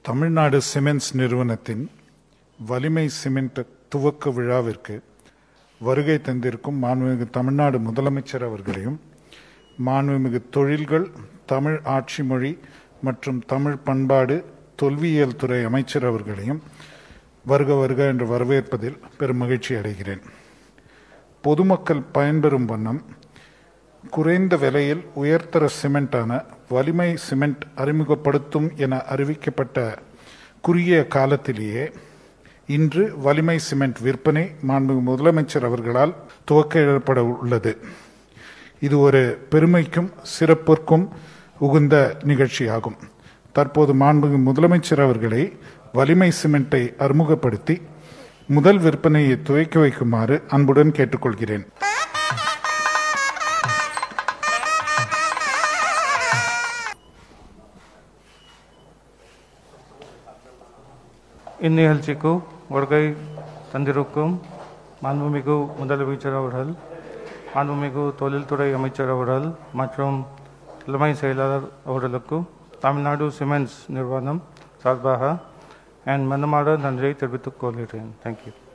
Tamil Nadu cements நிறுவனத்தின் வலிமை cement துவக்க விழாவிற்கு வருகை தந்திருக்கும் மாண்புமிகு தமிழ்நாடு முதலமைச்சர் அவர்களையும் மாண்புமிகு தொழில்கள் தமிழ் ஆட்சி மொழி மற்றும் தமிழ் பண்பாடு தொல்வியல் துறை அமைச்சர் அவர்களையும் வருக வருக என்று வரவேற்பதில் பெரும் மகிழ்ச்சி அடைகிறேன் பொதுமக்கள் பயன்பெறும் வண்ணம் குறைந்த விலையில் உயர்தர சிமெண்டான வலிமை சிமெண்ட் அறிமுகப்படுத்தும் என அறிவிக்கப்பட்ட குறுகிய காலத்திலேயே இன்று வலிமை சிமெண்ட் விற்பனை மாண்புமிகு முதலமைச்சர் அவர்களால் துவக்கப்பட உள்ளது இது ஒரு பெருமைக்கும் சிறப்பிற்கும் உகுந்த நிகழ்ச்சியாகும் தற்போது மாண்புமிகு முதலமைச்சர் அவர்களை வலிமை சிமெண்டை அறிமுகப்படுத்தி முதல் விற்பனையை துவக்கி வைக்குமாறு அன்புடன் கேட்டுக்கொள்கிறேன் இந்நிகழ்ச்சிக்கு வருகை தந்திருக்கும் மாண்புமிகு முதலமைச்சர் அவர்கள் மாண்புமிகு தொழில்துறை அமைச்சர் அவர்கள் மற்றும் தலைமை செயலாளர் அவர்களுக்கு தமிழ்நாடு சிமெண்ட்ஸ் நிறுவனம் சார்பாக என் மனமார்ந்த நன்றியை தெரிவித்துக் கொள்கிறேன் தேங்க்யூ